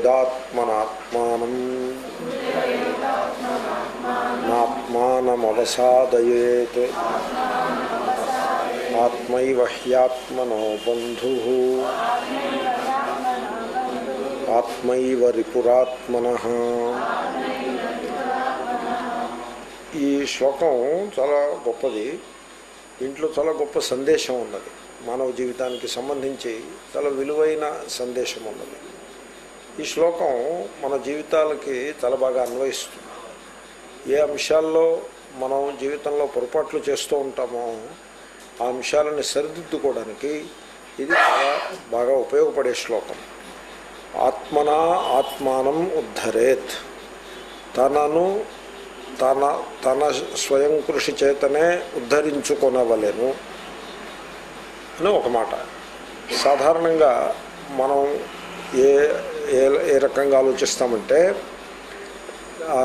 బుద్ధిరయుదాత్మనాత్మానం నాత్మానమవసాదయేత్ ఆత్మైవ హ్యాత్మనో బంధు ఆత్మైవ రిపురాత్మన ఈ శ్లోకం చాలా గొప్పది దీంట్లో చాలా గొప్ప సందేశం ఉన్నది మానవ జీవితానికి సంబంధించి చాలా విలువైన సందేశం ఉన్నది ఈ శ్లోకం మన జీవితాలకి చాలా బాగా అన్వయిస్తుంది ఏ అంశాల్లో మనం జీవితంలో పొరపాట్లు చేస్తూ ఉంటామో ఆ అంశాలను సరిదిద్దుకోవడానికి ఇది చాలా బాగా ఉపయోగపడే శ్లోకం ఆత్మనా ఆత్మానం ఉద్ధరేత్ తనను తన తన స్వయం కృషి చేతనే ఉద్ధరించుకొనవలెను అని ఒక మాట సాధారణంగా మనం ఏ ఏ ఏ రకంగా ఆలోచిస్తామంటే ఆ,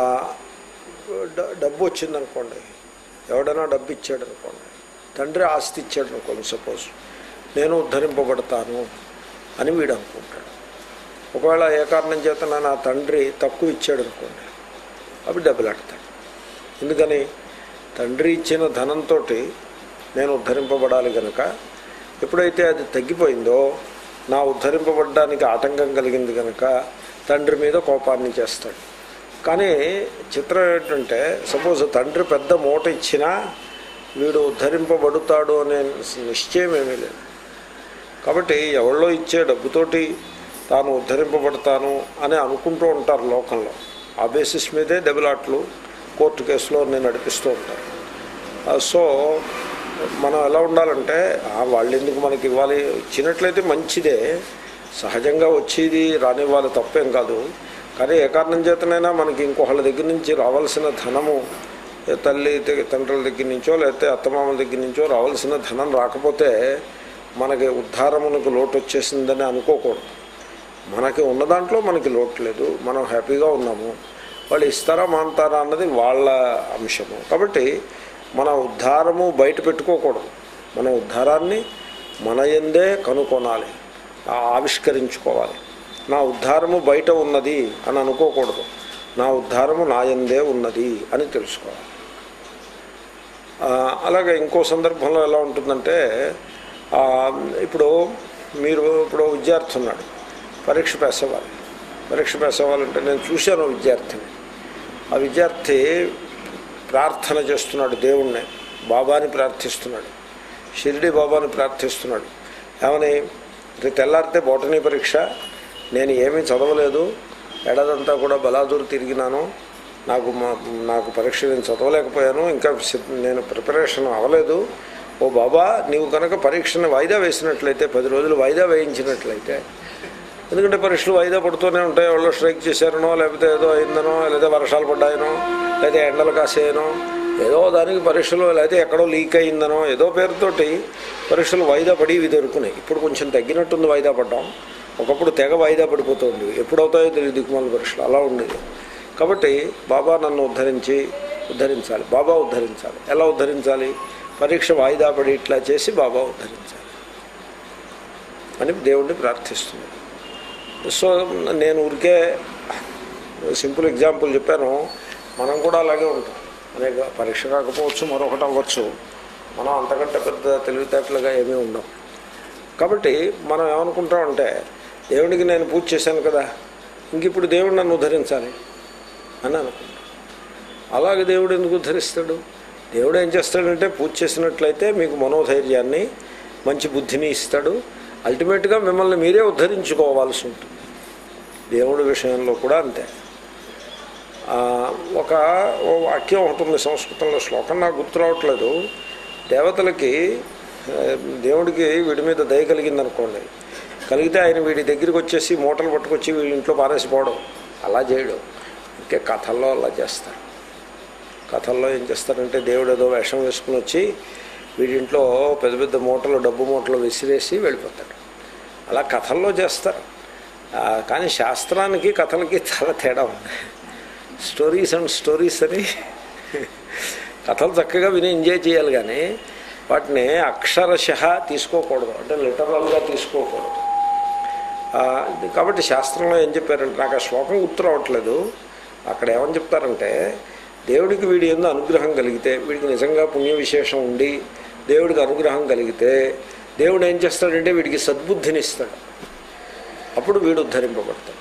డ- డబ్బు వచ్చిందనుకోండి ఎవడైనా డబ్బు ఇచ్చాడు అనుకోండి తండ్రి ఆస్తి ఇచ్చాడు అనుకోండి సపోజ్ నేను ఉద్ధరింపబడతాను అని వీడు అనుకుంటాడు ఒకవేళ ఏ కారణం చేత నా తండ్రి తక్కువ ఇచ్చాడు అనుకోండి అవి డబ్బులాడతాడు ఎందుకని తండ్రి ఇచ్చిన ధనంతో నేను ఉద్ధరింపబడాలి కనుక ఎప్పుడైతే అది తగ్గిపోయిందో నా ఉద్ధరింపబడడానికి ఆటంకం కలిగింది కనుక తండ్రి మీద కోపాన్ని చేస్తాడు కానీ చిత్రం ఏంటంటే సపోజ్ తండ్రి పెద్ద మూట ఇచ్చినా వీడు ఉద్ధరింపబడుతాడు అనే నిశ్చయం ఏమీ లేదు కాబట్టి ఎవరిలో ఇచ్చే డబ్బుతోటి తాను ఉద్ధరింపబడతాను అని అనుకుంటూ ఉంటారు లోకంలో ఆ బేసిస్ మీదే దెబ్బలాట్లు కోర్టు కేసులో నేను నడిపిస్తూ ఉంటారు ఆ, సో మనం ఎలా ఉండాలంటే ఆ, వాళ్ళు ఎందుకు మనకి ఇవ్వాలి ఇచ్చినట్లయితే మంచిదే సహజంగా వచ్చేది రానివ్వాలి తప్పేం కాదు కానీ ఏ కారణం చేతనైనా మనకి ఇంకొకళ్ళ దగ్గర నుంచి రావాల్సిన ధనము ఏ తల్లి ద- తండ్రుల దగ్గర నుంచో లేకపోతే అత్తమామల దగ్గర నుంచో రావాల్సిన ధనం రాకపోతే మనకి ఉద్ధారమునకు లోటు వచ్చేసిందని అనుకోకూడదు మనకి ఉన్న దాంట్లో మనకి లోటు లేదు మనం హ్యాపీగా ఉన్నాము వాళ్ళు ఇస్తారా మాంతారా అన్నది వాళ్ళ అంశము కాబట్టి మన ఉద్ధారము బయట పెట్టుకోకూడదు మన ఉద్ధారాన్ని మన ఎందే కనుక్కొనాలి ఆ ఆవిష్కరించుకోవాలి నా ఉద్ధారము బయట ఉన్నది అని అనుకోకూడదు నా ఉద్ధారము నా ఎందే ఉన్నది అని తెలుసుకోవాలి ఆ, అలాగే ఇంకో సందర్భంలో ఎలా ఉంటుందంటే ఆ, ఇప్పుడు మీరు ఇప్పుడు విద్యార్థి ఉన్నాడు పరీక్ష పాస్ అవ్వాలి పరీక్ష పాస్ అవ్వాలంటే నేను చూశాను విద్యార్థిని ఆ విద్యార్థి ప్రార్థన చేస్తున్నాడు దేవుణ్ణి బాబాని ప్రార్థిస్తున్నాడు షిరిడి బాబాని ప్రార్థిస్తున్నాడు ఏమని రేపు తెల్లారితే బోటనీ పరీక్ష నేను ఏమీ చదవలేదు ఏడాదంతా కూడా బలాదూరు తిరిగినాను నాకు మా- నాకు పరీక్ష నేను చదవలేకపోయాను ఇంకా సి- నేను ప్రిపరేషన్ అవ్వలేదు ఓ బాబా నీవు కనుక పరీక్షను వాయిదా వేసినట్లయితే పది రోజులు వాయిదా వేయించినట్లయితే ఎందుకంటే పరీక్షలు వాయిదా పడుతూనే ఉంటాయి వాళ్ళు స్ట్రైక్ చేశారనో లేకపోతే ఏదో అయిందనో లేదా వర్షాలు పడ్డాయనో లేదా ఎండలు కాసాయనో ఏదో దానికి పరీక్షలు లేకపోతే ఎక్కడో లీక్ అయిందనో ఏదో పేరుతోటి పరీక్షలు వాయిదా పడి ఇవి దొరుకున్నాయి ఇప్పుడు కొంచెం తగ్గినట్టుంది వాయిదా పడ్డాం ఒకప్పుడు తెగ వాయిదా పడిపోతుంది ఎప్పుడవుతాయో తెలియదు దిక్కుమాల పరీక్షలు అలా ఉండేది కాబట్టి బాబా నన్ను ఉద్ధరించి ఉద్ధరించాలి బాబా ఉద్ధరించాలి ఎలా ఉద్ధరించాలి పరీక్ష వాయిదా పడి ఇట్లా చేసి బాబా ఉద్ధరించాలి అని దేవుణ్ణి ప్రార్థిస్తుంది సో నేను ఊరికే సింపుల్ ఎగ్జాంపుల్ చెప్పాను మనం కూడా అలాగే ఉంటాం అనేక పరీక్ష కాకపోవచ్చు మరొకటి అవ్వచ్చు మనం అంతకంటే పెద్ద తెలివితేటలుగా ఏమీ ఉండం కాబట్టి మనం ఏమనుకుంటామంటే దేవుడికి నేను పూజ చేశాను కదా ఇంక ఇప్పుడు దేవుడు నన్ను ఉద్ధరించాలి అని అనుకుంటాం అలాగే దేవుడు ఎందుకు ఉద్ధరిస్తాడు దేవుడు ఏం చేస్తాడంటే పూజ చేసినట్లయితే మీకు మనోధైర్యాన్ని మంచి బుద్ధిని ఇస్తాడు అల్టిమేట్గా మిమ్మల్ని మీరే ఉద్ధరించుకోవాల్సి ఉంటుంది దేవుడి విషయంలో కూడా అంతే ఆ, ఒక ఓ వాక్యం ఉంటుంది సంస్కృతంలో శ్లోకం నాకు గుర్తు రావట్లేదు దేవతలకి ఆ, దేవుడికి వీడి మీద దయ కలిగిందనుకోండి కలిగితే ఆయన వీడి దగ్గరికి వచ్చేసి మూటలు పట్టుకొచ్చి వీడి ఇంట్లో పారేసిపోవడం అలా చేయడం ఇంకే కథల్లో అలా చేస్తారు కథల్లో ఏం చేస్తారంటే దేవుడు ఏదో వేషం వేసుకుని వచ్చి వీడింట్లో పెద్ద పెద్ద మూటలు డబ్బు మూటలు విసిరేసి వెళ్ళిపోతాడు అలా కథల్లో చేస్తారు ఆ, కానీ శాస్త్రానికి కథలకి చాలా తేడా ఉంది స్టోరీస్ అండ్ స్టోరీస్ అని కథలు చక్కగా విని ఎంజాయ్ చేయాలి కానీ వాటిని అక్షరశ తీసుకోకూడదు అంటే లిటరల్గా తీసుకోకూడదు ఆ, కాబట్టి శాస్త్రంలో ఏం చెప్పారంటే నాకు ఆ శ్లోకం గుర్తు రావట్లేదు అక్కడ ఏమని చెప్తారంటే దేవుడికి వీడి ఎందు అనుగ్రహం కలిగితే వీడికి నిజంగా పుణ్య విశేషం ఉండి దేవుడికి అనుగ్రహం కలిగితే దేవుడు ఏం చేస్తాడంటే వీడికి సద్బుద్ధిని ఇస్తాడు అప్పుడు వీడు ఉద్ధరింపబడతాడు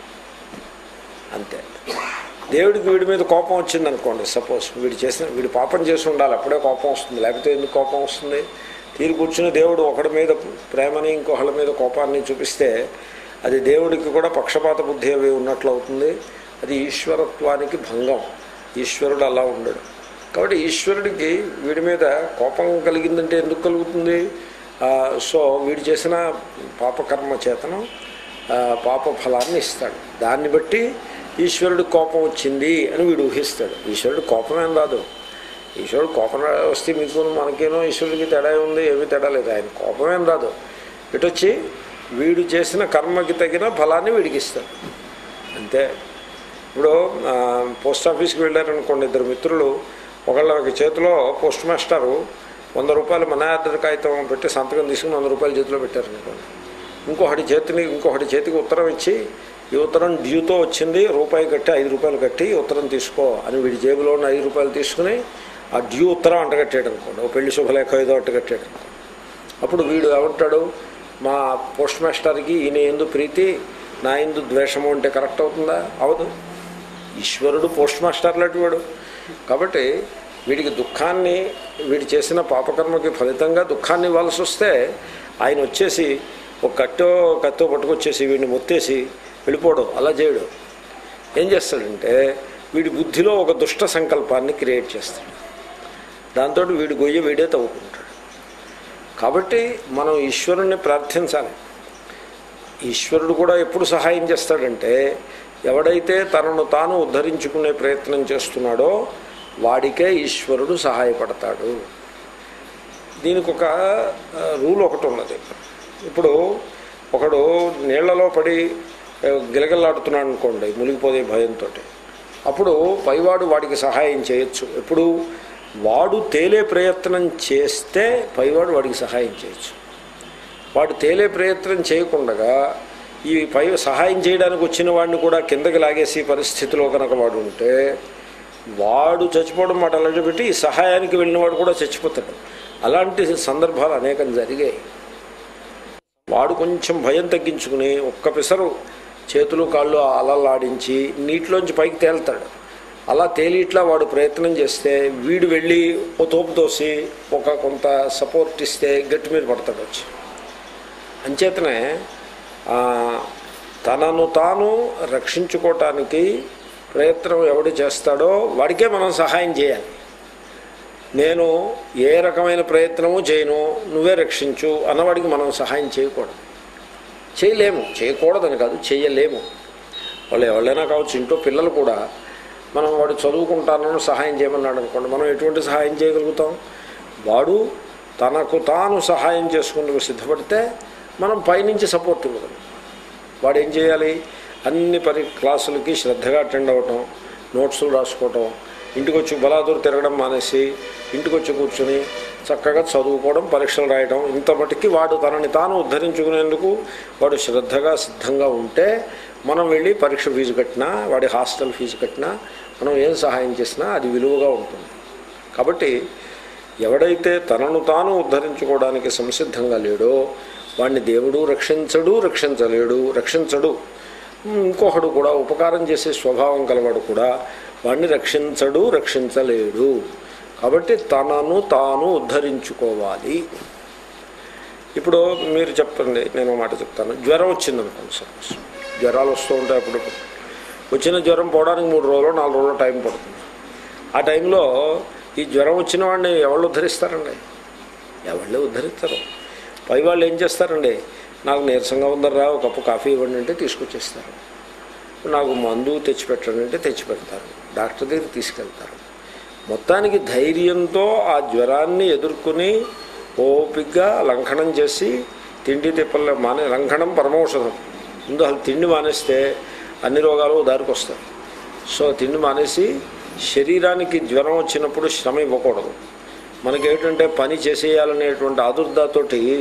అంతే దేవుడికి వీడి మీద కోపం వచ్చింది అనుకోండి సపోజ్ వీడు చేసిన వీడు పాపం చేసి ఉండాలి అప్పుడే కోపం వస్తుంది లేకపోతే ఎందుకు కోపం వస్తుంది తీరు కూర్చుని దేవుడు ఒకడి మీద ప్రేమని ఇంకొకళ్ళ మీద కోపాన్ని చూపిస్తే అది దేవుడికి కూడా పక్షపాత బుద్ధి అవి ఉన్నట్లు అవుతుంది అది ఈశ్వరత్వానికి భంగం ఈశ్వరుడు అలా ఉండడు కాబట్టి ఈశ్వరుడికి వీడి మీద కోపం కలిగిందంటే ఎందుకు కలుగుతుంది ఆ, సో వీడు చేసిన పాపకర్మ చేతనం ఆ, పాప ఫలాన్ని ఇస్తాడు దాన్ని బట్టి ఈశ్వరుడు కోపం వచ్చింది అని వీడు ఊహిస్తాడు ఈశ్వరుడు కోపమేం రాదు ఈశ్వరుడు కోపం రా- వస్తే మీకు మనకేనో ఈశ్వరుడికి తేడా ఉంది ఏమీ తేడా లేదు ఆయన కోపమేం రాదు ఇటొచ్చి వీడు చేసిన కర్మకి తగిన ఫలాన్ని వీడికి ఇస్తాడు అంతే ఇప్పుడు ఆ, పోస్ట్ ఆఫీస్కి వెళ్ళారనుకోండి ఇద్దరు మిత్రులు ఒకళ్ళ చేతిలో పోస్ట్ మాస్టరు వంద రూపాయలు మన ఆర్డర్ కాగితం పెట్టి సంతకం తీసుకుని వంద రూపాయలు చేతిలో పెట్టారనుకోండి ఇంకొకటి చేతిని ఇంకొకటి చేతికి ఉత్తరం ఇచ్చి ఈ ఉత్తరం డ్యూతో వచ్చింది రూపాయి కట్టి ఐదు రూపాయలు కట్టి ఈ ఉత్తరం తీసుకో అని వీడి జేబులో ఉన్న ఐదు రూపాయలు తీసుకుని ఆ డ్యూ ఉత్తరం అంటగట్టాడు అనుకోండి ఓ పెళ్లి శుభలేఖ ఏదో అంటగట్టాడు అనుకోండి అప్పుడు వీడు ఏమంటాడు మా పోస్ట్ మాస్టర్కి ఈయన ఎందు ప్రీతి నా ఎందు ద్వేషము అంటే కరెక్ట్ అవుతుందా అవదు ఈశ్వరుడు పోస్ట్ మాస్టర్ లాంటి వాడు కాబట్టి వీడికి దుఃఖాన్ని వీడు చేసిన పాపకర్మకి ఫలితంగా దుఃఖాన్ని ఇవ్వాల్సి వస్తే ఆయన వచ్చేసి ఒక కట్టో కత్తో పట్టుకొచ్చేసి వీడిని మొత్తేసి వెళ్ళిపోవడం అలా చేయడు ఏం చేస్తాడంటే వీడి బుద్ధిలో ఒక దుష్ట సంకల్పాన్ని క్రియేట్ చేస్తాడు దాంతో వీడి గొయ్య వీడే తవ్వుకుంటాడు కాబట్టి మనం ఈశ్వరుణ్ణి ప్రార్థించాలి ఈశ్వరుడు కూడా ఎప్పుడు సహాయం చేస్తాడంటే ఎవడైతే తనను తాను ఉద్ధరించుకునే ప్రయత్నం చేస్తున్నాడో వాడికే ఈశ్వరుడు సహాయపడతాడు దీనికి ఒక ఆ, రూల్ ఒకటి ఉన్నది ఇప్పుడు ఒకడు నీళ్లలో పడి ఆ, గిలగిల్లాడుతున్నాడు అనుకోండి మునిగిపోయే భయంతో అప్పుడు పైవాడు వాడికి సహాయం చేయొచ్చు ఎప్పుడు వాడు తేలే ప్రయత్నం చేస్తే పైవాడు వాడికి సహాయం చేయొచ్చు వాడు తేలే ప్రయత్నం చేయకుండా ఈ పై సహాయం చేయడానికి వచ్చిన వాడిని కూడా కిందకి లాగేసి పరిస్థితిలో కనుక వాడు ఉంటే వాడు చచ్చిపోవడం మాట అలాంటి పెట్టి ఈ సహాయానికి వెళ్ళిన వాడు కూడా చచ్చిపోతాడు అలాంటి సందర్భాలు అనేకం జరిగాయి వాడు కొంచెం భయం తగ్గించుకుని ఒక్క పిసరు చేతులు కాళ్ళు అలలాడించి నీటిలోంచి పైకి తేలుతాడు అలా తేలిట్లా వాడు ప్రయత్నం చేస్తే వీడు వెళ్ళి ఓ తోపు తోసి ఒక కొంత సపోర్ట్ ఇస్తే గట్టి మీద పడతాడు వచ్చి అంచేతనే ఆ, తనను తాను రక్షించుకోవటానికి ప్రయత్నం ఎవడు చేస్తాడో వాడికే మనం సహాయం చేయాలి నేను ఏ రకమైన ప్రయత్నము చేయను నువ్వే రక్షించు అన్నవాడికి మనం సహాయం చేయకూడదు చేయలేము చేయకూడదని కాదు చేయలేము వాళ్ళు ఎవరైనా కావచ్చు ఇంట్లో పిల్లలు కూడా మనం వాడు చదువుకుంటానని సహాయం చేయమన్నాడు అనుకోండి మనం ఎటువంటి సహాయం చేయగలుగుతాం వాడు తనకు తాను సహాయం చేసుకుంటూ సిద్ధపడితే మనం పైనుంచి సపోర్ట్ ఇవ్వగలం వాడు ఏం చేయాలి అన్ని పరి క్లాసులకి శ్రద్ధగా అటెండ్ అవ్వటం నోట్సులు రాసుకోవటం ఇంటికి వచ్చి బలాదూరు తిరగడం మానేసి ఇంటికి వచ్చి కూర్చుని చక్కగా చదువుకోవడం పరీక్షలు రాయడం ఇంత మటుకి వాడు తనని తాను ఉద్ధరించుకునేందుకు వాడు శ్రద్ధగా సిద్ధంగా ఉంటే మనం వెళ్ళి పరీక్ష ఫీజు కట్టినా వాడి హాస్టల్ ఫీజు కట్టినా మనం ఏం సహాయం చేసినా అది విలువగా ఉంటుంది కాబట్టి ఎవడైతే తనను తాను ఉద్ధరించుకోవడానికి సంసిద్ధంగా లేడో వాడిని దేవుడు రక్షించడు రక్షించలేడు రక్షించడు ఇంకొకడు కూడా ఉపకారం చేసే స్వభావం కలవాడు కూడా వాడిని రక్షించడు రక్షించలేడు కాబట్టి తనను తాను ఉద్ధరించుకోవాలి ఇప్పుడు మీరు చెప్పండి నేను ఒక మాట చెప్తాను జ్వరం వచ్చిందనుకోండి సపోజ్ జ్వరాలు వస్తూ ఉంటాయి అప్పుడు వచ్చిన జ్వరం పోవడానికి మూడు రోజులు నాలుగు రోజులు టైం పడుతుంది ఆ టైంలో ఈ జ్వరం వచ్చిన వాడిని ఎవరు ఉద్ధరిస్తారండి ఎవళ్ళే ఉద్ధరిస్తారు పై వాళ్ళు ఏం చేస్తారండి నాకు నీరసంగా ఉందరా ఒక కప్పు కాఫీ ఇవ్వండి అంటే తీసుకొచ్చేస్తారు నాకు మందు తెచ్చిపెట్టండి అంటే తెచ్చిపెడతారు డాక్టర్ దగ్గర తీసుకెళ్తారు మొత్తానికి ధైర్యంతో ఆ జ్వరాన్ని ఎదుర్కొని ఓపిగ్గా లంఘనం చేసి తిండి తిప్పల మానే లంఘనం పరమౌషధం ముందు అసలు తిండి మానేస్తే అన్ని రోగాలు దారికి వస్తాయి సో తిండి మానేసి శరీరానికి జ్వరం వచ్చినప్పుడు శ్రమ ఇవ్వకూడదు మనకేంటంటే పని చేసేయాలనేటువంటి ఆదుర్దాతోటి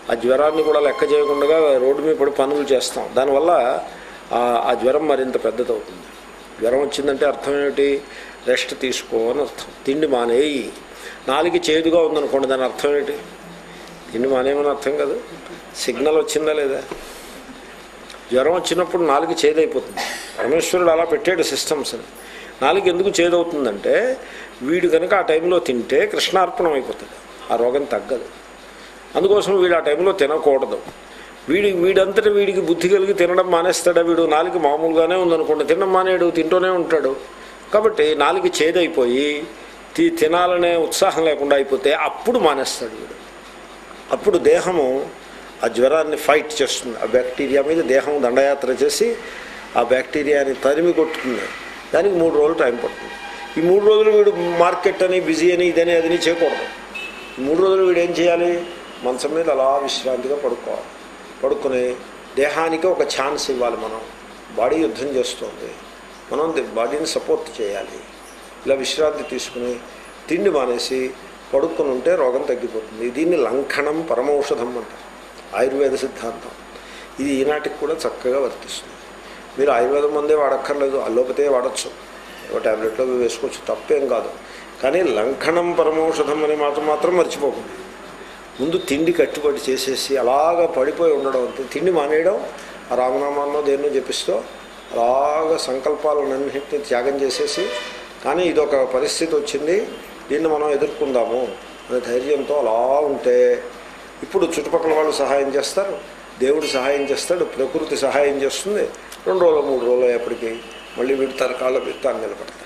ఆ జ్వరాన్ని కూడా లెక్క చేయకుండా రోడ్డు మీద పడి పనులు చేస్తాం దానివల్ల ఆ- ఆ జ్వరం మరింత పెద్దదవుతుంది జ్వరం వచ్చిందంటే అర్థం ఏమిటి రెస్ట్ తీసుకో అని అర్థం తిండి మానేయి నాలుగు చేదుగా ఉందనుకోండి దాని అర్థం ఏంటి తిండి మానేయమని అర్థం కాదు సిగ్నల్ వచ్చిందా లేదా జ్వరం వచ్చినప్పుడు నాలుగు చేదైపోతుంది పరమేశ్వరుడు అలా పెట్టాడు సిస్టమ్స్ అని నాలుగు ఎందుకు చేదవుతుందంటే వీడు కనుక ఆ టైంలో తింటే కృష్ణార్పణం అయిపోతుంది ఆ రోగం తగ్గదు అందుకోసం వీడు ఆ టైంలో తినకూడదు వీడి వీడంతటా వీడికి బుద్ధి కలిగి తినడం మానేస్తాడా వీడు నాలుగు మామూలుగానే ఉందనుకోండి తినడం మానేడు తింటూనే ఉంటాడు కాబట్టి నాలుగు చేదైపోయి తి తినాలనే ఉత్సాహం లేకుండా అయిపోతే అప్పుడు మానేస్తాడు వీడు అప్పుడు దేహము ఆ జ్వరాన్ని ఫైట్ చేస్తుంది ఆ బ్యాక్టీరియా మీద దేహం దండయాత్ర చేసి ఆ బ్యాక్టీరియాని తరిమి కొట్టుతుంది దానికి మూడు రోజులు టైం పడుతుంది ఈ మూడు రోజులు వీడు మార్కెట్ అని బిజీ అని ఇదని అదని చేయకూడదు ఈ మూడు రోజులు వీడు ఏం చేయాలి మంచం మీద అలా విశ్రాంతిగా పడుకోవాలి పడుకుని దేహానికి ఒక ఛాన్స్ ఇవ్వాలి మనం బాడీ యుద్ధం చేస్తుంది మనం ది- బాడీని సపోర్ట్ చేయాలి ఇలా విశ్రాంతి తీసుకుని తిండి మానేసి పడుకుని ఉంటే రోగం తగ్గిపోతుంది దీన్ని లంఘనం పరమౌషధం అంటారు ఆయుర్వేద సిద్ధాంతం ఇది ఈనాటికి కూడా చక్కగా వర్తిస్తుంది మీరు ఆయుర్వేదం మందే వాడక్కర్లేదు అల్లోపతే వాడచ్చు ఏవో ట్యాబ్లెట్లో అవి వేసుకోవచ్చు తప్పేం కాదు కానీ లంఘనం పరమౌషధం అనే మాట మాత్రం మర్చిపోకండి ముందు తిండి కట్టుబడి చేసేసి అలాగా పడిపోయి ఉండడం అంతే తిండి మానేయడం ఆ రామనామాన్నో దేన్నో జపిస్తూ అలాగా సంకల్పాలన్నింటినీ త్యాగం చేసేసి కానీ ఇదొక పరిస్థితి వచ్చింది దీన్ని మనం ఎదుర్కొందాము అనే ధైర్యంతో అలా ఉంటే ఇప్పుడు చుట్టుపక్కల వాళ్ళు సహాయం చేస్తారు దేవుడు సహాయం చేస్తాడు ప్రకృతి సహాయం చేస్తుంది రెండు రోజులు మూడు రోజులు అయ్యేప్పటికీ మళ్ళీ వీడి తన కాళ్ళ మీద తాను నిలబడతాడు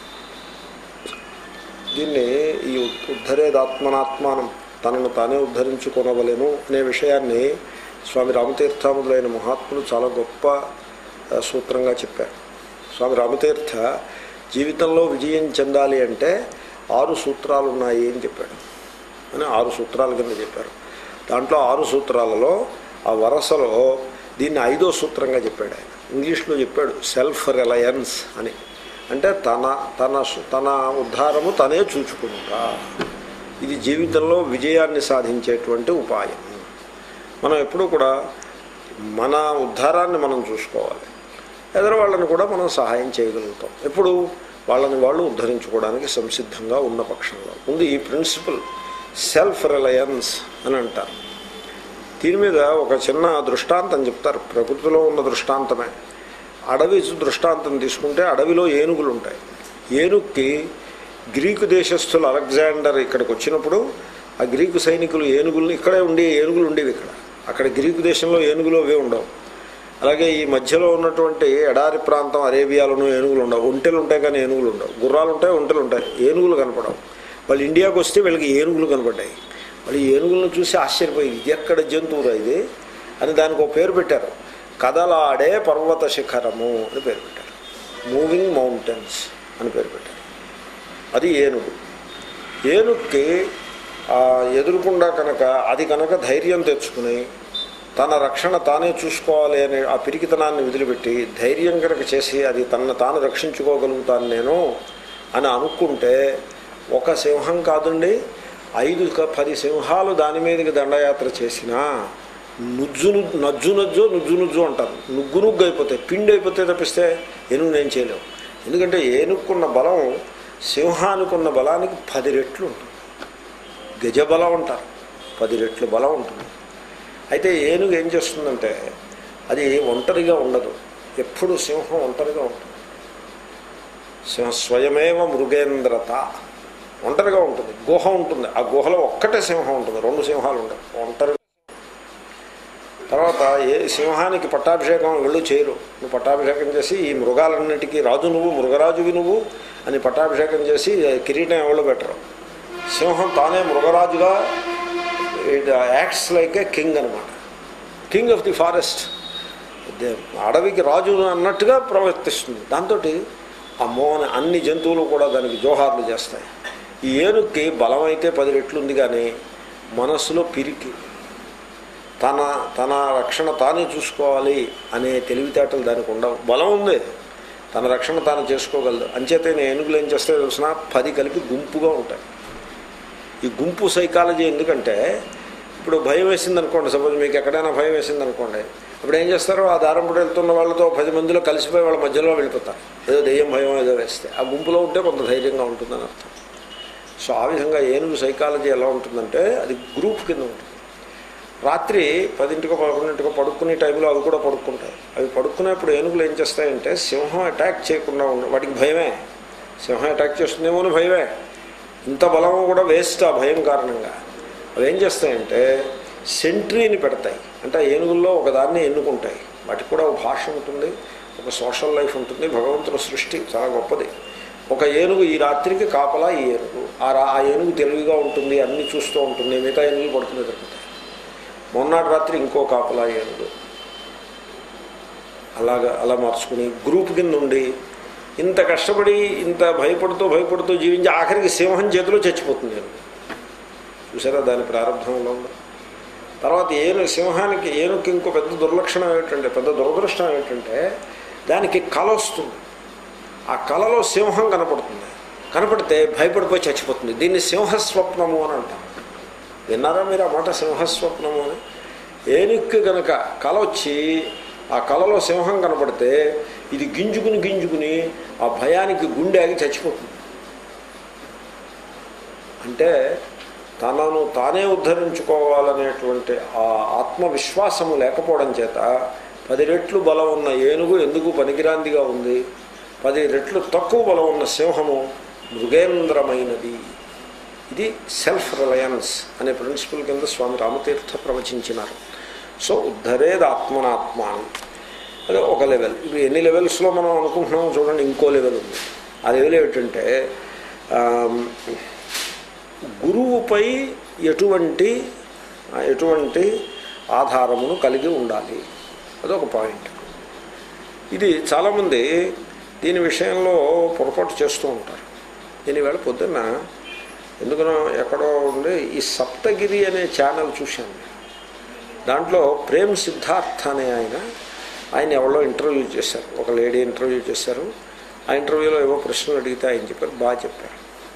దీన్ని ఈ ఉద్ధరేదాత్మనాత్మానం తనను తానే ఉద్ధరించుకొనవలెను అనే విషయాన్ని స్వామి రామతీర్థాములైన మహాత్ములు చాలా గొప్ప ఆ, సూత్రంగా చెప్పారు స్వామి రామతీర్థ జీవితంలో విజయం చెందాలి అంటే ఆరు సూత్రాలు ఉన్నాయి అని చెప్పాడు అని ఆరు సూత్రాల కింద చెప్పారు దాంట్లో ఆరు సూత్రాలలో ఆ వరసలో దీన్ని ఐదో సూత్రంగా చెప్పాడు ఆయన ఇంగ్లీష్లో చెప్పాడు సెల్ఫ్ రిలయన్స్ అని అంటే తన తన సు- తన ఉద్ధారము తనే చూచుకుంటా ఇది జీవితంలో విజయాన్ని సాధించేటువంటి ఉపాయం మనం ఎప్పుడూ కూడా మన ఉద్ధారాన్ని మనం చూసుకోవాలి ఎదురు వాళ్ళని కూడా మనం సహాయం చేయగలుగుతాం ఎప్పుడు వాళ్ళని వాళ్ళు ఉద్ధరించుకోవడానికి సంసిద్ధంగా ఉన్న పక్షంలో ముందు ఈ ప్రిన్సిపల్ సెల్ఫ్ రిలయన్స్ అని అంటారు దీని మీద ఒక చిన్న దృష్టాంతం చెప్తారు ప్రకృతిలో ఉన్న దృష్టాంతమే అడవి దృష్టాంతం తీసుకుంటే అడవిలో ఏనుగులు ఉంటాయి ఏనుగుకి గ్రీకు దేశస్థులు అలెగ్జాండర్ ఇక్కడికి వచ్చినప్పుడు ఆ గ్రీకు సైనికులు ఏనుగులు ఇక్కడే ఉండి ఏనుగులు ఉండేవి ఇక్కడ అక్కడ గ్రీకు దేశంలో ఏనుగులు అవే ఉండవు అలాగే ఈ మధ్యలో ఉన్నటువంటి ఎడారి ప్రాంతం అరేబియాలోనూ ఏనుగులు ఉండవు ఒంటెలు ఉంటాయి కానీ ఏనుగులు ఉండవు గుర్రాలు ఉంటాయి ఒంటెలు ఉంటాయి ఏనుగులు కనపడవు వాళ్ళు ఇండియాకి వస్తే వీళ్ళకి ఏనుగులు కనపడ్డాయి వాళ్ళు ఈ ఏనుగులను చూసి ఆశ్చర్యపోయింది ఇది ఎక్కడ జంతువురా ఇది అని దానికి ఒక పేరు పెట్టారు కదలాడే పర్వత శిఖరము అని పేరు పెట్టారు మూవింగ్ మౌంటైన్స్ అని పేరు పెట్టారు అది ఏనుగు ఏనుగుకి ఆ, ఎదురుకుండా కనుక అది కనుక ధైర్యం తెచ్చుకుని తన రక్షణ తానే చూసుకోవాలి అనే ఆ పిరికితనాన్ని వదిలిపెట్టి ధైర్యం కనుక చేసి అది తనను తాను రక్షించుకోగలుగుతాను నేను అని అనుకుంటే ఒక సింహం కాదండి ఐదు క- పది సింహాలు దాని మీదకి దండయాత్ర చేసినా నుజ్జు ను- నజ్జు నజ్జు నుజ్జు నుజ్జు అంటారు నుగ్గు నుగ్గు అయిపోతాయి పిండి అయిపోతే తప్పిస్తే ఏనుగు నేను చేయలేవు ఎందుకంటే ఏనుక్కున్న బలం సింహానికున్న బలానికి పది రెట్లు ఉంటుంది గజబలం అంటారు పది రెట్లు బలం ఉంటుంది అయితే ఏనుగు ఏం చేస్తుందంటే అది ఒంటరిగా ఉండదు ఎప్పుడు సింహం ఒంటరిగా ఉంటుంది సింహ స్వయమేవ మృగేంద్రత ఒంటరిగా ఉంటుంది గుహ ఉంటుంది ఆ గుహలో ఒక్కటే సింహం ఉంటుంది రెండు సింహాలు ఉండవు ఒంటరి తర్వాత ఏ సింహానికి పట్టాభిషేకం వెళ్ళు చేయరు నువ్వు పట్టాభిషేకం చేసి ఈ మృగాలన్నిటికీ రాజు నువ్వు మృగరాజువి నువ్వు అని పట్టాభిషేకం చేసి కిరీటం ఎవరు పెట్టరు సింహం తానే మృగరాజుగా it acts like a king అనమాట కింగ్ ఆఫ్ ది ఫారెస్ట్ అడవికి రాజు అన్నట్టుగా ప్రవర్తిస్తుంది దాంతో అమ్మో అని అన్ని జంతువులు కూడా దానికి జోహార్లు చేస్తాయి ఈ ఏనుగుకి బలం అయితే పది రెట్లు ఉంది కానీ మనస్సులో పిరికి తన తన రక్షణ తానే చూసుకోవాలి అనే తెలివితేటలు దానికి ఉండవు బలం ఉంది తన రక్షణ తాను చేసుకోగలదు అంచేతనే ఏనుగులు ఏం చేస్తాయో తెలిసిన పది కలిపి గుంపుగా ఉంటాయి ఈ గుంపు సైకాలజీ ఎందుకంటే ఇప్పుడు భయం వేసింది అనుకోండి సపోజ్ మీకు ఎక్కడైనా భయం వేసింది అనుకోండి ఇప్పుడు ఏం చేస్తారు ఆ దారం పుట్టి వెళ్తున్న వాళ్ళతో పది మందిలో కలిసిపోయి వాళ్ళ మధ్యలో వెళ్ళిపోతారు ఏదో దెయ్యం భయం ఏదో వేస్తే ఆ గుంపులో ఉంటే కొంత ధైర్యంగా ఉంటుందని అర్థం సో ఆ విధంగా ఏనుగు సైకాలజీ ఎలా ఉంటుందంటే అది గ్రూప్ కింద ఉంటుంది రాత్రి పదింటికో పదకొండింటికో పడుకునే టైంలో అవి కూడా పడుకుంటాయి అవి పడుకునేప్పుడు ఏనుగులు ఏం చేస్తాయంటే సింహం అటాక్ చేయకుండా ఉండ వాటికి భయమే సింహం అటాక్ చేస్తుందేమో అని భయమే ఇంత బలం కూడా వేస్ట్ ఆ భయం కారణంగా అవి ఏం చేస్తాయంటే సెంట్రీని పెడతాయి అంటే ఆ ఏనుగుల్లో ఒకదాన్ని ఎన్నుకుంటాయి వాటికి కూడా ఒక భాష ఉంటుంది ఒక సోషల్ లైఫ్ ఉంటుంది భగవంతుని సృష్టి చాలా గొప్పది ఒక ఏనుగు ఈ రాత్రికి కాపలా ఈ ఏనుగు ఆ రా ఆ ఏనుగు తెలివిగా ఉంటుంది అన్నీ చూస్తూ ఉంటుంది మిగతా ఏనుగులు పడుకునే దొరుకుతాయి మొన్నటి రాత్రి ఇంకో కాపలా ఏనుగు అలాగా అలా మార్చుకుని గ్రూప్ కింద ఉండి ఇంత కష్టపడి ఇంత భయపడుతూ భయపడుతూ జీవించి ఆఖరికి సింహం చేతిలో చచ్చిపోతుంది ఏనుగు చూసారా దాని ప్రారంభంలో ఉంది తర్వాత ఏను సింహానికి ఏనుగుకి ఇంకో పెద్ద దుర్లక్షణం ఏమిటంటే పెద్ద దురదృష్టం ఏమిటంటే దానికి కళ వస్తుంది ఆ కళలో సింహం కనపడుతుంది కనపడితే భయపడిపోయి చచ్చిపోతుంది దీన్ని సింహస్వప్నము అని అంటాం విన్నారా మీరు ఆ మాట సింహస్వప్నము అని ఏనుక్కి కనుక కళ వచ్చి ఆ కళలో సింహం కనపడితే ఇది గింజుకుని గింజుకుని ఆ భయానికి గుండె ఆగి చచ్చిపోతుంది అంటే తనను తానే ఉద్ధరించుకోవాలనేటువంటి ఆ ఆత్మవిశ్వాసము లేకపోవడం చేత పది రెట్లు బలం ఉన్న ఏనుగు ఎందుకు పనికిరాందిగా ఉంది పది రెట్లు తక్కువ బలం ఉన్న సింహము మృగేంద్రమైనది ఇది సెల్ఫ్ రిలయన్స్ అనే ప్రిన్సిపల్ కింద స్వామి రామతీర్థ ప్రవచించినారు సో ఉద్ధరేది ఆత్మనాత్మానం అదే ఒక లెవెల్ ఇప్పుడు ఎన్ని లెవెల్స్లో మనం అనుకుంటున్నామో చూడండి ఇంకో లెవెల్ ఉంది ఆ లెవెల్ ఏమిటంటే ఆమ్, గురువుపై ఎటువంటి ఎటువంటి ఆధారమును కలిగి ఉండాలి అదొక పాయింట్ ఇది చాలామంది దీని విషయంలో పొరపాటు చేస్తూ ఉంటారు నేను ఈవేళ పొద్దున్న ఎందుకనో ఎక్కడో ఉండి ఈ సప్తగిరి అనే ఛానల్ చూశాను దాంట్లో ప్రేమ్ సిద్ధార్థ అనే ఆయన ఆయన ఎవరో ఇంటర్వ్యూ చేశారు ఒక లేడీ ఇంటర్వ్యూ చేశారు ఆ ఇంటర్వ్యూలో ఏవో ప్రశ్నలు అడిగితే ఆయన చెప్పారు బాగా చెప్పారు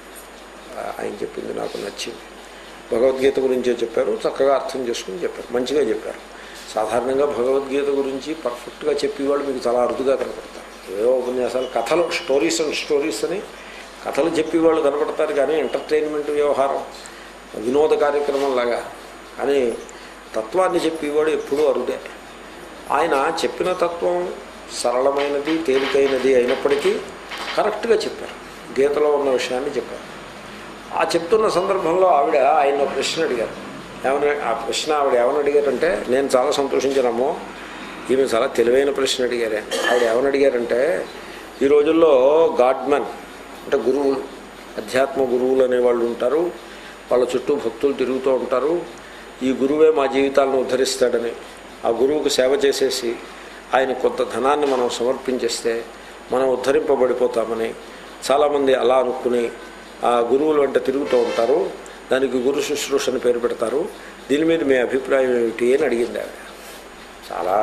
ఆ, ఆయన చెప్పింది నాకు నచ్చింది భగవద్గీత గురించే చెప్పారు చక్కగా అర్థం చేసుకుని చెప్పారు మంచిగా చెప్పారు సాధారణంగా భగవద్గీత గురించి పర్ఫెక్ట్గా చెప్పేవాళ్ళు మీకు చాలా అరుదుగా కనపడతారు ఏవో ఉపన్యాసాలు కథలు స్టోరీస్ అండ్ స్టోరీస్ అని కథలు చెప్పేవాళ్ళు కనపడతారు కానీ ఎంటర్టైన్మెంట్ వ్యవహారం వినోద కార్యక్రమం లాగా కానీ తత్వాన్ని చెప్పేవాడు ఎప్పుడూ అరుదే ఆయన చెప్పిన తత్వం సరళమైనది తేలికైనది అయినప్పటికీ కరెక్ట్గా చెప్పారు గీతలో ఉన్న విషయాన్ని చెప్పారు ఆ చెప్తున్న సందర్భంలో ఆవిడ ఆయన ఒక ప్రశ్న అడిగారు ఏమని ఆ ప్రశ్న ఆవిడ ఏమని అడిగారంటే నేను చాలా సంతోషించానమ్మో ఈమె చాలా తెలివైన ప్రశ్న అడిగారే ఆవిడ ఏమని అడిగారంటే ఈ రోజుల్లో గాడ్మెన్ అంటే గురువులు అధ్యాత్మ గురువులు అనేవాళ్ళు ఉంటారు వాళ్ళ చుట్టూ భక్తులు తిరుగుతూ ఉంటారు ఈ గురువే మా జీవితాలను ఉద్ధరిస్తాడని ఆ గురువుకు సేవ చేసేసి ఆయన కొంత ధనాన్ని మనం సమర్పించేస్తే మనం ఉద్ధరింపబడిపోతామని చాలామంది అలా అనుకుని ఆ గురువులు వెంట తిరుగుతూ ఉంటారు దానికి గురు శుశ్రూష అని పేరు పెడతారు దీని మీద మీ అభిప్రాయం ఏమిటి అని అడిగింది ఆవిడ చాలా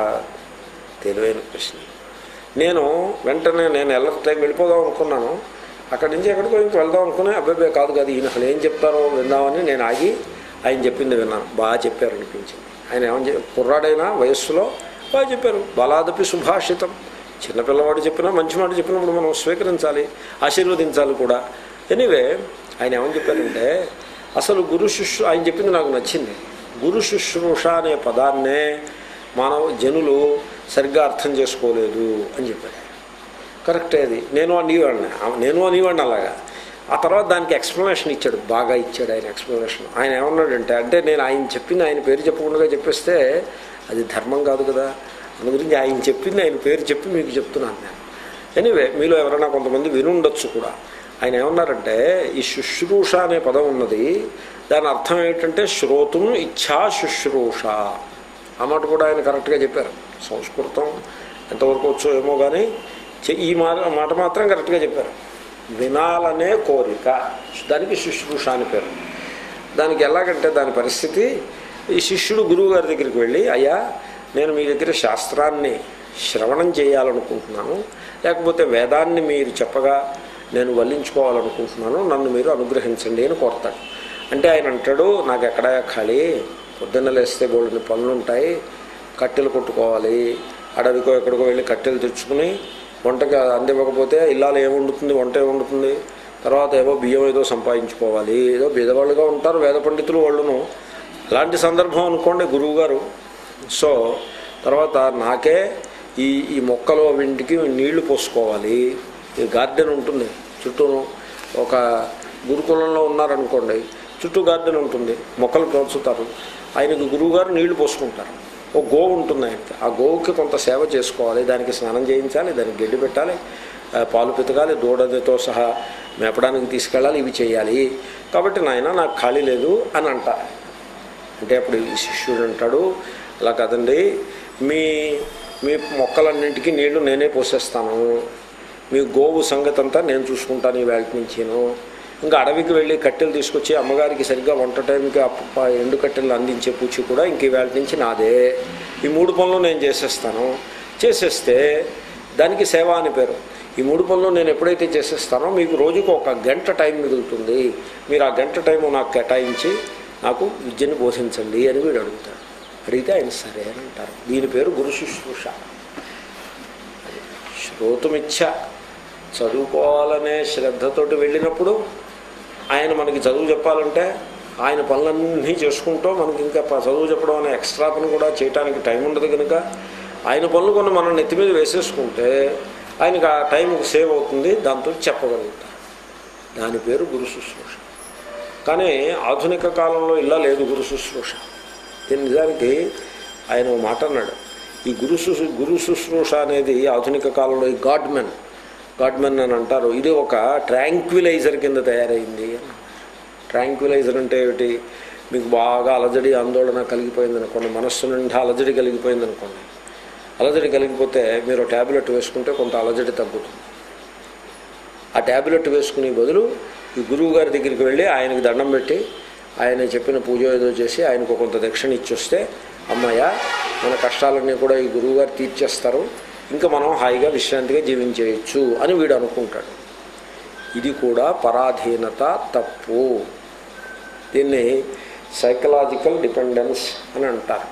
తెలివైన ప్రశ్న నేను వెంటనే నేను ఎల్లర్ టైం వెళ్ళిపోదాం అనుకున్నాను అక్కడి నుంచి ఎక్కడికో ఇంక వెళ్దాం అనుకునే అబ్బాయి కాదు కాదు ఈయన అసలు ఏం చెప్తారో విందామని నేను ఆగి ఆయన చెప్పింది విన్నాను బాగా చెప్పారు అనిపించింది ఆయన ఏమని చెప్ప కుర్రాడైనా వయస్సులో బాగా చెప్పారు బలాదపి సుభాషితం చిన్నపిల్లవాడు చెప్పినా మంచి మాట చెప్పినప్పుడు మనం స్వీకరించాలి ఆశీర్వదించాలి కూడా ఎనీవే ఆయన ఏమని చెప్పారంటే అసలు గురు శుశ్రూ ఆయన చెప్పింది నాకు నచ్చింది గురు శుశ్రూష అనే పదాన్నే మానవ జనులు సరిగ్గా అర్థం చేసుకోలేదు అని చెప్పారు కరెక్టే అది నేను అనేవాడిని నేను అనేవాడిని అలాగా ఆ తర్వాత దానికి ఎక్స్ప్లెనేషన్ ఇచ్చాడు బాగా ఇచ్చాడు ఆయన ఎక్స్ప్లెనేషన్ ఆయన ఏమన్నాడంటే అంటే నేను ఆయన చెప్పింది ఆయన పేరు చెప్పకుండా చెప్పేస్తే అది ధర్మం కాదు కదా అందు గురించి ఆయన చెప్పింది ఆయన పేరు చెప్పి మీకు చెప్తున్నాను నేను ఎనీవే మీలో ఎవరైనా కొంతమంది వినుండొచ్చు కూడా ఆయన ఏమన్నారంటే ఈ శుశ్రూష అనే పదం ఉన్నది దాని అర్థం ఏంటంటే శ్రోతుం ఇచ్ఛా శుశ్రూష ఆ మాట కూడా ఆయన కరెక్ట్గా చెప్పారు సంస్కృతం ఎంతవరకు వచ్చో ఏమో కానీ చె- ఈ మాట మాట మాత్రం కరెక్ట్గా చెప్పారు వినాలనే కోరిక దానికి శుశ్రూష అని పేరు దానికి ఎలాగంటే దాని పరిస్థితి ఈ శిష్యుడు గురువు గారి దగ్గరికి వెళ్ళి అయ్యా నేను మీ దగ్గర శాస్త్రాన్ని శ్రవణం చేయాలనుకుంటున్నాను లేకపోతే వేదాన్ని మీరు చెప్పగా నేను వల్లించుకోవాలనుకుంటున్నాను నన్ను మీరు అనుగ్రహించండి అని కోరతాడు అంటే ఆయన అంటాడు నాకు ఎక్కడ ఖాళీ పొద్దున్న లేస్తే బోళ్ళని పనులు ఉంటాయి కట్టెలు కొట్టుకోవాలి అడవికో ఎక్కడికో వెళ్ళి కట్టెలు తెచ్చుకుని వంటకి అందివ్వకపోతే ఇల్లాలు ఏం వండుతుంది వంట ఏం వండుతుంది తర్వాత ఏవో బియ్యం ఏదో సంపాదించుకోవాలి ఏదో బీదవాళ్ళుగా ఉంటారు వేద పండితులు వాళ్ళును అలాంటి సందర్భం అనుకోండి గురువుగారు సో తర్వాత నాకే ఈ ఈ మొక్కలు వీటికి నీళ్లు పోసుకోవాలి ఈ గార్డెన్ ఉంటుంది చుట్టూను ఒక గురుకులంలో ఉన్నారనుకోండి చుట్టూ గార్డెన్ ఉంటుంది మొక్కలు పెంచుతారు ఆయనకు గురువుగారు నీళ్లు పోసుకుంటారు ఓ గోవు ఉంటుంది ఆయనకి ఆ గోవుకి కొంత సేవ చేసుకోవాలి దానికి స్నానం చేయించాలి దానికి గడ్డి పెట్టాలి ఆ, పాలు పితకాలి దూడతో సహా మేపడానికి తీసుకెళ్ళాలి ఇవి చేయాలి కాబట్టి నాయన నాకు ఖాళీ లేదు అని అంటారు అంటే అప్పుడు ఈ శిష్యుడు అంటాడు అలా కదండి మీ మీ మొక్కలన్నింటికి నీళ్లు నేనే పోసేస్తాను మీ గోవు సంగతి అంతా నేను చూసుకుంటాను ఈ వేళ నుంచిను ఇంకా అడవికి వెళ్ళి కట్టెలు తీసుకొచ్చి అమ్మగారికి సరిగ్గా వంట టైంకి అప్ప ఎండు కట్టెలు అందించే పూచి కూడా ఇంక ఈ వేళ నుంచి నాదే ఈ మూడు పనులు నేను చేసేస్తాను చేసేస్తే దానికి సేవ అని పేరు ఈ మూడు పనులు నేను ఎప్పుడైతే చేసేస్తానో మీకు రోజుకు ఒక గంట టైం మిగులుతుంది మీరు ఆ గంట టైం నాకు కేటాయించి నాకు విద్యను బోధించండి అని వీడు అడుగుతాడు అడిగితే ఆయన సరే అని అంటారు దీని పేరు గురు శుశ్రూష శ్రోతుమిచ్చ చదువుకోవాలనే శ్రద్ధతోటి వెళ్ళినప్పుడు ఆయన మనకి చదువు చెప్పాలంటే ఆయన పనులన్నీ చేసుకుంటూ మనకి ఇంకా ప- చదువు చెప్పడం అనే ఎక్స్ట్రా పని కూడా చేయడానికి టైం ఉండదు కనుక ఆయన పనులు కొన్ని మనం నెత్తి మీద వేసేసుకుంటే ఆయనకి ఆ టైం సేవ్ అవుతుంది దాంతో చెప్పగలుగుతారు దాని పేరు గురు శుశ్రూష కానీ ఆధునిక కాలంలో ఇలా లేదు గురు శుశ్రూష దీని నిజానికి ఆయన ఓ మాట అన్నాడు ఈ గురు శుశ్రూ గురు శుశ్రూష అనేది ఆధునిక కాలంలో ఈ గాడ్మెన్ గాడ్మెన్ అని అంటారు ఇది ఒక ట్రాంక్విలైజర్ కింద తయారైంది ట్రాంక్విలైజర్ అంటే ఏమిటి మీకు బాగా అలజడి ఆందోళన కలిగిపోయింది అనుకోండి మనస్సు నిండా అలజడి కలిగిపోయింది అనుకోండి అలజడి కలిగిపోతే మీరు ట్యాబ్లెట్ వేసుకుంటే కొంత అలజడి తగ్గుతుంది ఆ ట్యాబ్లెట్ వేసుకునే బదులు ఈ గురువు గారి దగ్గరికి వెళ్ళి ఆయనకి దండం పెట్టి ఆయన చెప్పిన పూజ ఏదో చేసి ఆయనకు కొంత దక్షిణ ఇచ్చొస్తే అమ్మయ్య మన కష్టాలన్నీ కూడా ఈ గురువు గారు తీర్చేస్తారు ఇంకా మనం హాయిగా విశ్రాంతిగా జీవించేయచ్చు అని వీడు అనుకుంటాడు ఇది కూడా పరాధీనత తప్పు దీన్ని సైకలాజికల్ డిపెండెన్స్ అని అంటారు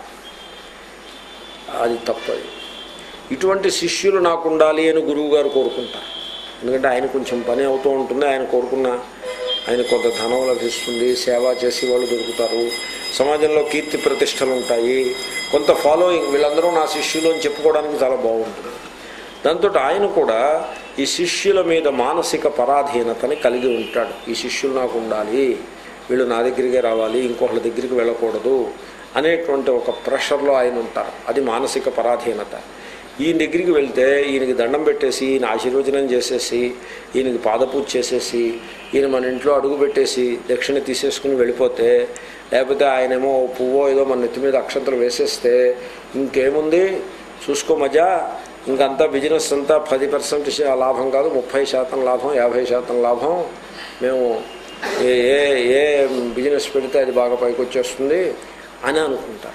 అది తప్పది ఇటువంటి శిష్యులు నాకు ఉండాలి అని గురువు గారు కోరుకుంటారు ఎందుకంటే ఆయన కొంచెం పని అవుతూ ఉంటుంది ఆయన కోరుకున్న ఆయన కొంత ధనం లభిస్తుంది సేవ చేసి వాళ్ళు దొరుకుతారు సమాజంలో కీర్తి ప్రతిష్టలు ఉంటాయి కొంత ఫాలోయింగ్ వీళ్ళందరూ నా శిష్యులు అని చెప్పుకోవడానికి చాలా బాగుంటుంది దాంతో ఆయన కూడా ఈ శిష్యుల మీద మానసిక పరాధీనతని కలిగి ఉంటాడు ఈ శిష్యులు నాకు ఉండాలి వీళ్ళు నా దగ్గరికే రావాలి ఇంకొకళ్ళ దగ్గరికి వెళ్ళకూడదు అనేటువంటి ఒక ప్రెషర్లో ఆయన ఉంటారు అది మానసిక పరాధీనత ఈయన దగ్గరికి వెళ్తే ఈయనకి దండం పెట్టేసి ఈయన ఆశీర్వచనం చేసేసి ఈయనకి పాదపూజ చేసేసి ఈయన మన ఇంట్లో అడుగు పెట్టేసి దక్షిణ తీసేసుకుని వెళ్ళిపోతే లేకపోతే ఆయనేమో ఓ పువ్వో ఏదో మన నెత్తి మీద అక్షంతలు వేసేస్తే ఇంకేముంది చూసుకో మజా ఇంకంతా బిజినెస్ అంతా పది పర్సెంట్ లాభం కాదు ముప్పై శాతం లాభం యాభై శాతం లాభం మేము ఏ ఏ ఏ బిజినెస్ పెడితే అది బాగా పైకి వచ్చేస్తుంది అని అనుకుంటారు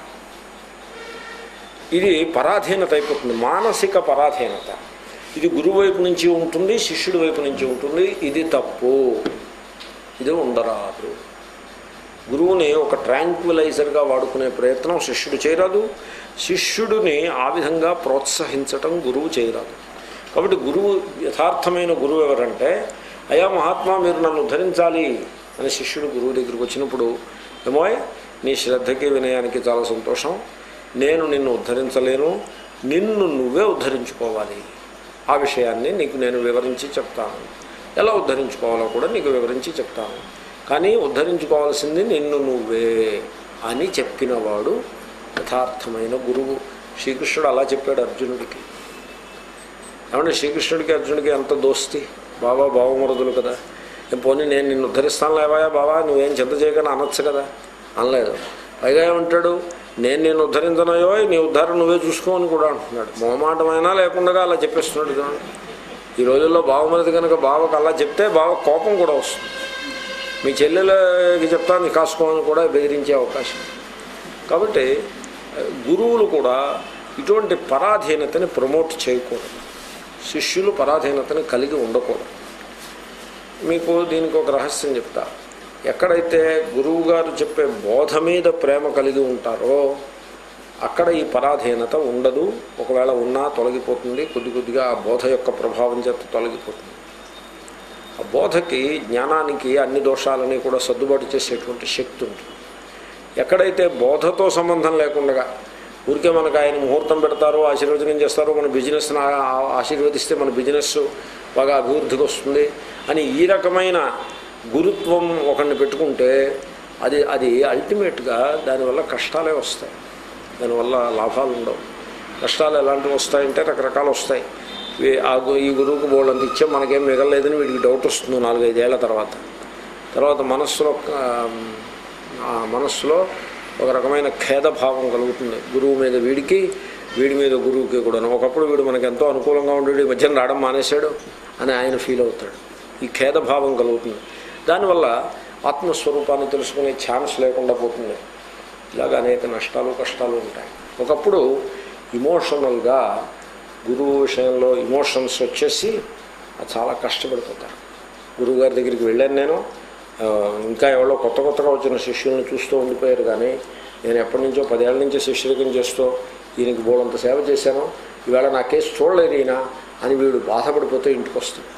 ఇది పరాధీనత అయిపోతుంది మానసిక పరాధీనత ఇది గురువు వైపు నుంచి ఉంటుంది శిష్యుడి వైపు నుంచి ఉంటుంది ఇది తప్పు ఇది ఉండరాదు గురువుని ఒక ట్రాంక్విలైజర్గా వాడుకునే ప్రయత్నం శిష్యుడు చేయరాదు శిష్యుడిని ఆ విధంగా ప్రోత్సహించటం గురువు చేయరాదు కాబట్టి గురువు యథార్థమైన గురువు ఎవరంటే అయా మహాత్మా మీరు నన్ను ఉద్ధరించాలి అని శిష్యుడు గురువు దగ్గరికి వచ్చినప్పుడు ఏమోయ్ నీ శ్రద్ధకి వినయానికి చాలా సంతోషం నేను నిన్ను ఉద్ధరించలేను నిన్ను నువ్వే ఉద్ధరించుకోవాలి ఆ విషయాన్ని నీకు నేను వివరించి చెప్తాను ఎలా ఉద్ధరించుకోవాలో కూడా నీకు వివరించి చెప్తాను కానీ ఉద్ధరించుకోవాల్సింది నిన్ను నువ్వే అని చెప్పినవాడు యథార్థమైన గురువు శ్రీకృష్ణుడు అలా చెప్పాడు అర్జునుడికి ఏమంటే శ్రీకృష్ణుడికి అర్జునుడికి ఎంత దోస్తి బాబా బావమరుదులు కదా ఏం పోనీ నేను నిన్ను ఉద్ధరిస్తాను లేవాయా బావా నువ్వేం చింత చేయకని అనొచ్చు కదా అనలేదు పైగా ఏమంటాడు నేను నేను ఉద్ధరించనయో నీ ఉద్ధారం నువ్వే చూసుకో అని కూడా అంటున్నాడు మొహమాటమైనా లేకుండా అలా చెప్పేస్తున్నాడు చూడండి ఈ రోజుల్లో బావమరిది కనుక బావకు అలా చెప్తే బావ కోపం కూడా వస్తుంది మీ చెల్లెలకి చెప్తాను కాసుకోమని కూడా బెదిరించే అవకాశం కాబట్టి గురువులు కూడా ఇటువంటి పరాధీనతని ప్రమోట్ చేయకూడదు శిష్యులు పరాధీనతని కలిగి ఉండకూడదు మీకు దీనికి ఒక రహస్యం చెప్తా ఎక్కడైతే గురువు గారు చెప్పే బోధ మీద ప్రేమ కలిగి ఉంటారో అక్కడ ఈ పరాధీనత ఉండదు ఒకవేళ ఉన్నా తొలగిపోతుంది కొద్ది కొద్దిగా ఆ బోధ యొక్క ప్రభావం చేత తొలగిపోతుంది ఆ బోధకి జ్ఞానానికి అన్ని దోషాలని కూడా సర్దుబాటు చేసేటువంటి శక్తి ఉంటుంది ఎక్కడైతే బోధతో సంబంధం లేకుండా ఊరికే మనకు ఆయన ముహూర్తం పెడతారు ఆశీర్వచనం చేస్తారు మన బిజినెస్ ఆశీర్వదిస్తే మన బిజినెస్ బాగా అభివృద్ధికి వస్తుంది అని ఈ రకమైన గురుత్వం ఒకరిని పెట్టుకుంటే అది అది అల్టిమేట్గా దానివల్ల కష్టాలే వస్తాయి దానివల్ల లాభాలు ఉండవు కష్టాలు ఎలాంటివి వస్తాయంటే రకరకాలు వస్తాయి వీ- ఆ గు- ఈ గురువుకు బోళ్ళంత ఇచ్చే మనకేం మిగలలేదని వీడికి డౌట్ వస్తుంది నాలుగైదేళ్ల తర్వాత తర్వాత మనస్సులో ఆ, ఆ మనస్సులో ఒక రకమైన ఖేదభావం కలుగుతుంది గురువు మీద వీడికి వీడి మీద గురువుకి కూడా ఒకప్పుడు వీడు మనకు ఎంతో అనుకూలంగా ఉండేది ఈ మధ్యన రావడం మానేశాడు అని ఆయన ఫీల్ అవుతాడు ఈ ఖేదభావం కలుగుతుంది దానివల్ల ఆత్మస్వరూపాన్ని తెలుసుకునే ఛాన్స్ లేకుండా పోతుంది ఇలాగ అనేక నష్టాలు కష్టాలు ఉంటాయి ఒకప్పుడు ఇమోషనల్గా గురువు విషయంలో ఇమోషన్స్ వచ్చేసి అది చాలా కష్టపడిపోతారు గురువు గారి దగ్గరికి వెళ్ళాను నేను ఆ, ఇంకా ఎవరో కొత్త కొత్తగా వచ్చిన శిష్యుల్ని చూస్తూ ఉండిపోయారు కానీ నేను ఎప్పటి నుంచో పదేళ్ల నుంచి శిష్యులకం చేస్తూ ఈయనకి బోడంత సేవ చేశాను ఈవేళ నా కేసు చూడలేదు ఈయన అని వీడు బాధపడిపోతే ఇంటికి వస్తాడు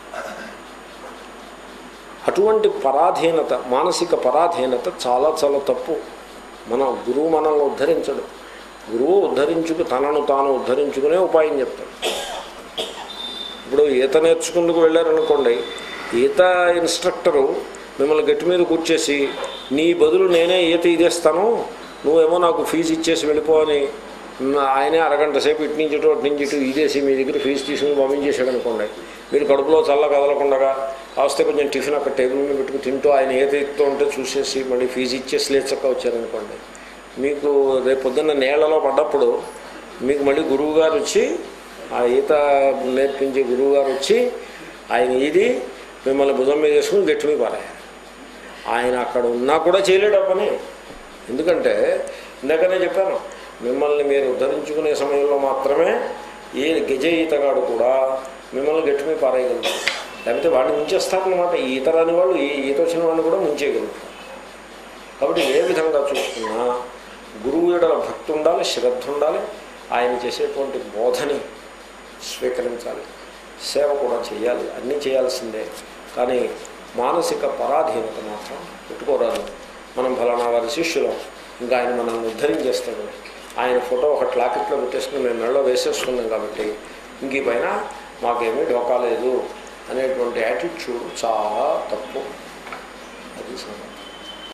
అటువంటి పరాధీనత మానసిక పరాధీనత చాలా చాలా తప్పు మన గురువు మనల్ని ఉద్ధరించడు గురువు ఉద్ధరించుకు తనను తాను ఉద్ధరించుకునే ఉపాయం చెప్తాడు ఇప్పుడు ఈత నేర్చుకుందుకు వెళ్ళారనుకోండి ఈత ఇన్స్ట్రక్టరు మిమ్మల్ని గట్టి మీద కూర్చేసి నీ బదులు నేనే ఈత ఇదేస్తాను నువ్వేమో నాకు ఫీజు ఇచ్చేసి వెళ్ళిపో అని మ్, ఆయనే అరగంట సేపు ఇటు నుంచి ఇటు అటు నుంచి ఇటు ఇదేసి మీ దగ్గర ఫీజు తీసుకుని పంపించేసాడు అనుకోండి మీరు కడుపులో చల్ల కదలకుండా కాస్తే కొంచెం టిఫిన్ అక్కడ టేబుల్ మీద పెట్టుకుని తింటూ ఆయన ఈత ఎక్కుతూ ఉంటే చూసేసి మళ్ళీ ఫీజు ఇచ్చేసి లేచక్క వచ్చారనుకోండి మీకు రేపు పొద్దున్న నీళ్లలో పడ్డప్పుడు మీకు మళ్ళీ గురువు గారు వచ్చి ఆ ఈత నేర్పించే గురువు గారు వచ్చి ఆయన ఇది మిమ్మల్ని భుజం మీద వేసుకుని గట్టి మీద పారాయాలి ఆయన అక్కడ ఉన్నా కూడా చేయలేడు ఆ పని ఎందుకంటే ఇందాకనే చెప్పాను మిమ్మల్ని మీరు ఉద్ధరించుకునే సమయంలో మాత్రమే ఏ గజ ఈతగాడు కూడా మిమ్మల్ని గట్టి మీద పారేయగలుగుతారు లేకపోతే వాడిని ముంచేస్తారనమాట ఈ ఈత రాని వాళ్ళు ఈ ఈత వచ్చిన వాడిని కూడా ముంచేయగలుగుతారు కాబట్టి ఏ విధంగా చూసుకున్నా గురువు ఎడల భక్తి ఉండాలి శ్రద్ధ ఉండాలి ఆయన చేసేటువంటి బోధని స్వీకరించాలి సేవ కూడా చేయాలి అన్నీ చేయాల్సిందే కానీ మానసిక పరాధీనత మాత్రం పెట్టుకోరాదు మనం ఫలానా వారి శిష్యులం ఇంకా ఆయన మనల్ని ఉద్ధరించేస్తాడు ఆయన ఫోటో ఒక లాకెట్లో పెట్టేసుకుని మేము మెడలో వేసేసుకున్నాం కాబట్టి ఇంక ఈ పైన మాకేమీ ఢోకా లేదు అనేటువంటి యాటిట్యూడ్ చాలా తప్పు అది సంగతి